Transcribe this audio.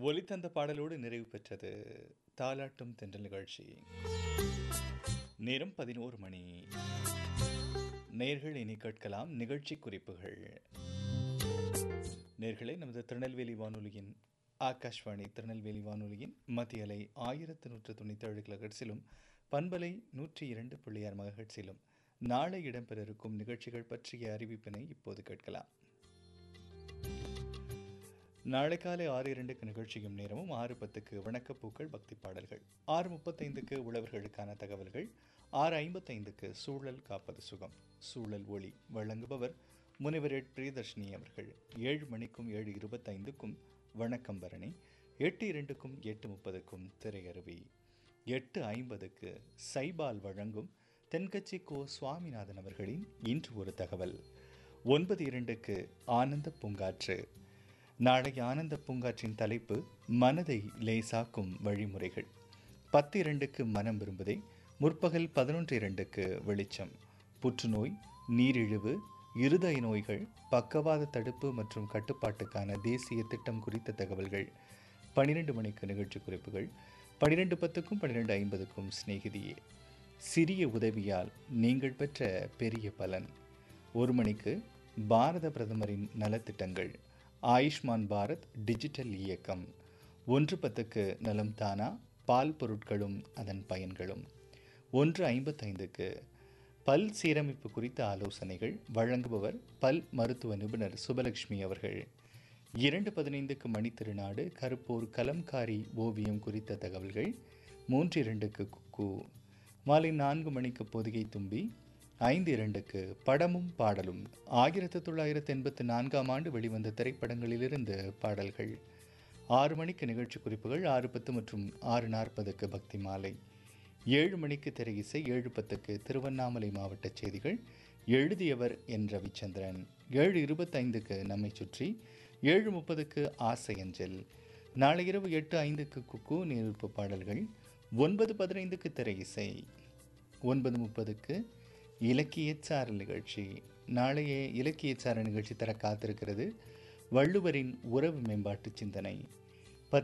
ஒலித்தந்த பாடலோடு நிறைவு பெற்றது தாலாட்டும் தென்றல் நிகழ்ச்சி நேரம் பதினோரு மணி நேர்கள் இனி கேட்கலாம் நிகழ்ச்சி குறிப்புகள் நேர்களை நமது திருநெல்வேலி வானொலியின் ஆகாஷ்வாணி திருநெல்வேலி வானொலியின் மத்திய அலை ஆயிரத்து நூற்று தொண்ணூற்றி ஏழு கிலோஹெட்ஸிலும் பண்பலை நூற்றி இரண்டு புள்ளியார் மகஹெட்ஸிலும் நாளை இடம்பெற இருக்கும் நிகழ்ச்சிகள் பற்றிய அறிவிப்பினை இப்போது கேட்கலாம் நாளை காலை ஆறு இரண்டுக்கு நிகழ்ச்சியும் நேரமும் ஆறு பத்துக்கு வணக்கப்பூக்கள் பக்தி பாடல்கள் ஆறு முப்பத்தைந்துக்கு உழவர்களுக்கான தகவல்கள் ஆறு ஐம்பத்தைந்துக்கு சூழல் காப்பது சுகம் சூழல் ஒளி வழங்குபவர் முனைவர் எட் பிரியதர்ஷினி அவர்கள் ஏழு மணிக்கும் ஏழு இருபத்தைந்துக்கும் வணக்கம் பரணி எட்டு இரண்டுக்கும் எட்டு முப்பதுக்கும் திரையருவி எட்டு ஐம்பதுக்கு சைபால் வழங்கும் தென்கட்சி கோ சுவாமிநாதன் அவர்களின் இன்று ஒரு தகவல் ஒன்பது இரண்டுக்கு ஆனந்த பூங்காற்று நாளை ஆனந்த பூங்காற்றின் தலைப்பு மனதை லேசாக்கும் வழிமுறைகள் பத்து இரண்டுக்கு மனம் விரும்புதை முற்பகல் பதினொன்று இரண்டுக்கு வெளிச்சம் புற்றுநோய் நீரிழிவு இருதய நோய்கள் பக்கவாத தடுப்பு மற்றும் கட்டுப்பாட்டுக்கான தேசிய திட்டம் குறித்த தகவல்கள் பன்னிரெண்டு மணிக்கு நிகழ்ச்சி குறிப்புகள் பன்னிரெண்டு பத்துக்கும் பன்னிரெண்டு ஐம்பதுக்கும் சிநேகிதியே சிறிய உதவியால் நீங்கள் பெற்ற பெரிய பலன் ஒரு மணிக்கு பாரத பிரதமரின் நலத்திட்டங்கள் ஆயுஷ்மான் பாரத் டிஜிட்டல் இயக்கம் ஒன்று பத்துக்கு நலம் தானா பால் பொருட்களும் அதன் பயன்களும் ஒன்று ஐம்பத்தைந்துக்கு பல் சீரமைப்பு குறித்த ஆலோசனைகள் வழங்குபவர் பல் மருத்துவ நிபுணர் சுபலட்சுமி அவர்கள் இரண்டு பதினைந்துக்கு மணித்திருநாடு கருப்பூர் கலம்காரி ஓவியம் குறித்த தகவல்கள் மூன்று இரண்டுக்கு குக்கு மாலை நான்கு மணிக்கு பொதிகை தும்பி ஐந்து இரண்டுக்கு படமும் பாடலும் ஆயிரத்தி தொள்ளாயிரத்தி எண்பத்தி நான்காம் ஆண்டு வெளிவந்த திரைப்படங்களிலிருந்து பாடல்கள் ஆறு மணிக்கு நிகழ்ச்சி குறிப்புகள் ஆறு பத்து மற்றும் ஆறு நாற்பதுக்கு பக்தி மாலை ஏழு மணிக்கு திரை இசை ஏழு பத்துக்கு திருவண்ணாமலை மாவட்ட செய்திகள் எழுதியவர் என் ரவிச்சந்திரன் ஏழு இருபத்தைந்துக்கு நம்மை சுற்றி ஏழு முப்பதுக்கு ஆசை அஞ்சல் நாளை இரவு எட்டு ஐந்துக்கு குக்கு நேர்ப்பு பாடல்கள் ஒன்பது பதினைந்துக்கு திரை இசை ஒன்பது முப்பதுக்கு இலக்கியச்சார நிகழ்ச்சி நாளைய இலக்கியச்சார நிகழ்ச்சி தர காத்திருக்கிறது வள்ளுவரின் உறவு மேம்பாட்டு சிந்தனை